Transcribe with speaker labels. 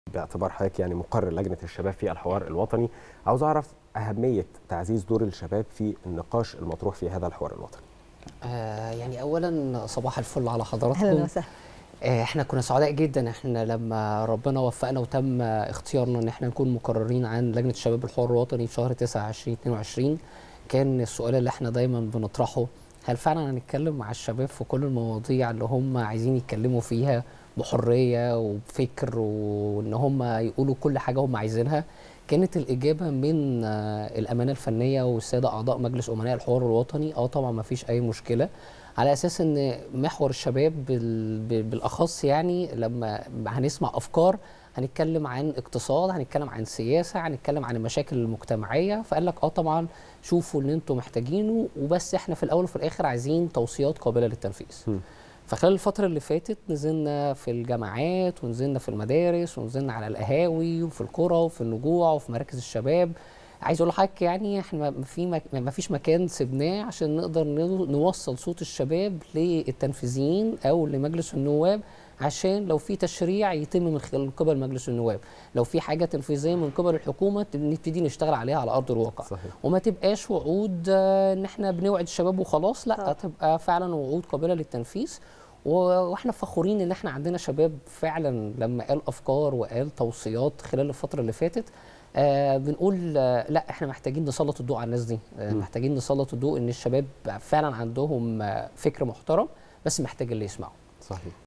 Speaker 1: باعتبار حضرتك يعني مقرر لجنه الشباب في الحوار الوطني عاوز اعرف اهميه تعزيز دور الشباب في النقاش المطروح في هذا الحوار الوطني
Speaker 2: آه يعني اولا صباح الفل على حضراتكم
Speaker 3: اهلا وسهلا
Speaker 2: آه احنا كنا سعداء جدا احنا لما ربنا وفقنا وتم اختيارنا ان احنا نكون مقررين عن لجنه الشباب الحوار الوطني في شهر 9 2022 كان السؤال اللي احنا دايما بنطرحه هل فعلا هنتكلم مع الشباب في كل المواضيع اللي هم عايزين يتكلموا فيها بحريه وبفكر وان هم يقولوا كل حاجه هم عايزينها كانت الاجابه من الامانه الفنيه والساده اعضاء مجلس امناء الحوار الوطني اه طبعا ما فيش اي مشكله على اساس ان محور الشباب بالاخص يعني لما هنسمع افكار هنتكلم عن اقتصاد هنتكلم عن سياسه هنتكلم عن المشاكل المجتمعيه فقال لك اه طبعا شوفوا اللي انتم محتاجينه وبس احنا في الاول وفي الاخر عايزين توصيات قابله للتنفيذ م. فخلال الفترة اللي فاتت نزلنا في الجامعات ونزلنا في المدارس ونزلنا على القهاوي وفي القرى وفي النجوع وفي مراكز الشباب عايز اقول لحضرتك يعني احنا في مك... ما فيش مكان سبناه عشان نقدر نوصل صوت الشباب للتنفيذيين او لمجلس النواب عشان لو في تشريع يتم من خلال قبل مجلس النواب لو في حاجه تنفيذيه من قبل الحكومه نبتدي نشتغل عليها على ارض الواقع
Speaker 1: صحيح.
Speaker 2: وما تبقاش وعود ان احنا بنوعد الشباب وخلاص لا طبعا. تبقى فعلا وعود قابله للتنفيذ واحنا فخورين ان احنا عندنا شباب فعلا لما قال افكار وقال توصيات خلال الفتره اللي فاتت آه بنقول آه لا احنا محتاجين نسلط الضوء على الناس دي آه محتاجين نسلط الضوء ان الشباب فعلا عندهم آه فكر محترم بس محتاج اللي يسمعه
Speaker 1: صحيح